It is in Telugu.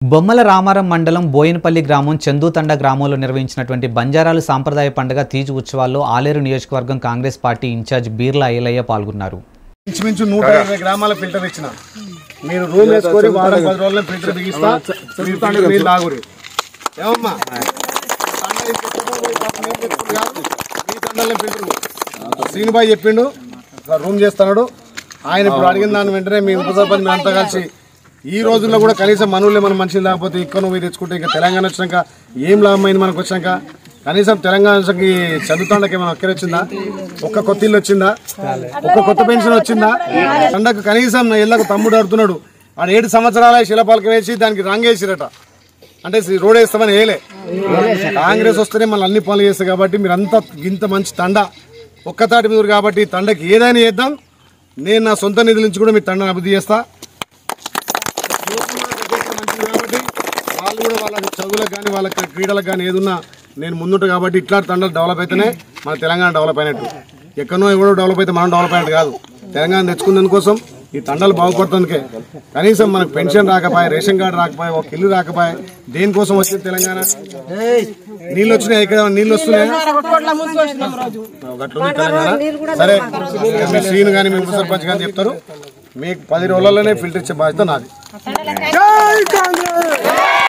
బొమ్మల రామారం మండలం బోయినపల్లి గ్రామం చందూతండ గ్రామంలో నిర్వహించినటువంటి బంజారాలు సాంప్రదాయ పండుగ తీజు ఉత్సవాల్లో ఆలేరు నియోజకవర్గం Congress party in-charge Beerla Ailaiah పాల్గొన్నారు ఇంచుమించు నూట ఇరవై గ్రామాల ఫిల్టర్ ఇచ్చిన మీరు రూమ్ వేసుకొని వారం పది రోజుల్లో ఫిల్టర్ బిగిస్తా మీరు ఫిల్టర్ నీళ్ళు తాగురు ఏమమ్మా తండ ఇది పెట్టడం పోయి పాపం ఏం చెప్తుంది కాదు. మీ తండలనే ఫిల్టర్ శ్రీనిబాయి చెప్పిండు ఒక రూమ్ చేస్తున్నాడు ఆయన ఇప్పుడు అడిగిన దాని వెంటనే మీ ఉప సర్పంచ్ మేము అంతా కలిసి ఈ రోజుల్లో కూడా కనీసం మనవులే మనం మనుషులు లేకపోతే ఇక్కడ నువ్వు తెచ్చుకుంటే ఇంకా తెలంగాణ వచ్చినాక ఏం లాభం అయింది మనకు వచ్చినాక కనీసం తెలంగాణ వచ్చాక ఈ చదువుతాండకి ఏమైనా ఒక్కరే వచ్చిందా ఒక్క కొత్త ఇల్లు వచ్చిందా ఒక్క కొత్త పెన్షన్ వచ్చిందా పండగ కనీసం నా ఇళ్ళకు తమ్ముడు ఆడుతున్నాడు ఆడ ఏడు సంవత్సరాల శిలపాలకి వేసి దానికి రంగేసిరట అంటే సి- రోడ్ వేస్తామని వేయలే కాంగ్రెస్ వస్తేనే మళ్ళీ అన్ని పనులు చేస్తాయి కాబట్టి మీరు అంత ఇంత మంచి తండ ఒక్కతాటి మీద కాబట్టి ఈ తండకి ఏదైనా చేద్దాం నేను నా సొంత నిధుల నుంచి కూడా మీ తండను అభివృద్ధి చేస్తా మంచిది కాబట్టి వాళ్ళు కూడా వాళ్ళ చదువులకు కానీ వాళ్ళ క్రీడలకు కానీ ఏదున్నా నేను ముందుంటా కాబట్టి ఇట్లాంటి తండాలు డెవలప్ అయితేనే మన తెలంగాణ డెవలప్ అయినట్టు ఎక్కడో ఎవడో డెవలప్ అయితే మనం డెవలప్ అయినట్టు కాదు తెలంగాణ తెచ్చుకున్నందుకోసం ఈ తండాలు బాగుపడుతుందికే కనీసం మనకు పెన్షన్ రాకపోయే రేషన్ కార్డు రాకపోయే ఒక ఇల్లు రాకపోయే దేనికోసం వచ్చింది తెలంగాణ నీళ్ళు వచ్చినాయి ఇక్కడ నీళ్ళు వస్తున్నాయి గట్లుంది తెలంగాణ సరే మీ శ్రీను కానీ మీ ఉప సర్పంచ్ కానీ చెప్తారు మీకు పది రోజులలోనే ఫిల్టర్ ఇచ్చే బాధ్యత నాది